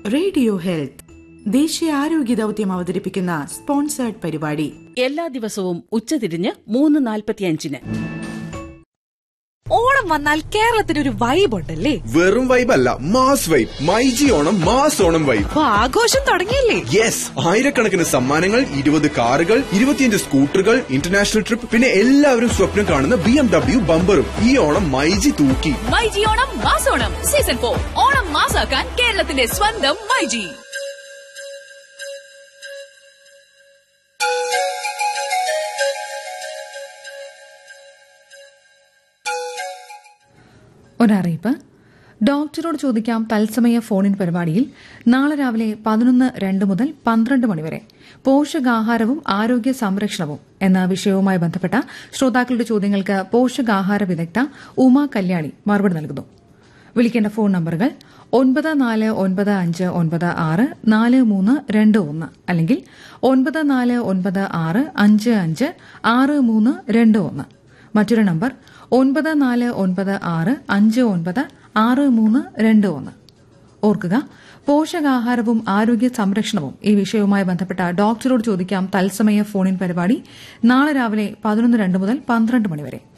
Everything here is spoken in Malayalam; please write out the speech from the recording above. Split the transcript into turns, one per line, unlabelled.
റേഡിയോ ഹെൽത്ത് ദേശീയ ആരോഗ്യ ദൗത്യം അവതരിപ്പിക്കുന്ന സ്പോൺസേർഡ് പരിപാടി
എല്ലാ ദിവസവും ഉച്ചതിരിഞ്ഞ് മൂന്ന് നാൽപ്പത്തിയഞ്ചിന്
ഓണം വന്നാൽ കേരളത്തിന് ഒരു വൈബ് ഉണ്ടല്ലേ
വെറും വൈബ് അല്ല mass vibe myG Onam mass Onam vibe
അപ്പൊ ആഘോഷം തുടങ്ങിയില്ലേ
യെസ് ആയിരക്കണക്കിന് സമ്മാനങ്ങൾ ഇരുപത് കാറുകൾ ഇരുപത്തിയഞ്ച് സ്കൂട്ടറുകൾ ഇന്റർനാഷണൽ ട്രിപ്പ് പിന്നെ എല്ലാവരും സ്വപ്നം കാണുന്ന ബി എം ഡബ്ല്യു ബമ്പറും ഈ ഓണം മൈജി തൂക്കി
മൈജി ഓണം മാസോണം സീസൺ ഫോർ ഓണം മാസാക്കാൻ കേരളത്തിന്റെ സ്വന്തം മൈജി
ഒരറിയിപ്പ് ഡോക്ടറോട് ചോദിക്കാം തത്സമയ ഫോണിൻ പരിപാടിയിൽ നാളെ രാവിലെ പതിനൊന്ന് രണ്ട് മുതൽ പന്ത്രണ്ട് മണിവരെ പോഷകാഹാരവും ആരോഗ്യ സംരക്ഷണവും എന്ന വിഷയവുമായി ബന്ധപ്പെട്ട ശ്രോതാക്കളുടെ ചോദ്യങ്ങൾക്ക് പോഷകാഹാര വിദഗ്ധ ഉമ കല്യാണി മറുപടി നൽകുന്നു വിളിക്കേണ്ട ഫോൺ നമ്പറുകൾ ഒൻപത് നാല് ഒൻപത് അഞ്ച് ഒൻപത് ആറ് നാല് മൂന്ന് രണ്ട് ഒന്ന് അല്ലെങ്കിൽ ഒൻപത് നാല് ഒൻപത് ആറ് അഞ്ച് അഞ്ച് ആറ് മൂന്ന് രണ്ട് ഒന്ന് മറ്റൊരു നമ്പർ ഒൻപത് നാല് ഒൻപത് ആറ് അഞ്ച് ഒൻപത് ആറ് മൂന്ന് രണ്ട് ഒന്ന് ഓർക്കുക പോഷകാഹാരവും ആരോഗ്യ സംരക്ഷണവും ഈ വിഷയവുമായി ബന്ധപ്പെട്ട ഡോക്ടറോട് ചോദിക്കാം തത്സമയ ഫോണിൻ പരിപാടി നാളെ രാവിലെ പതിനൊന്ന് രണ്ട് മുതൽ പന്ത്രണ്ട് മണിവരെ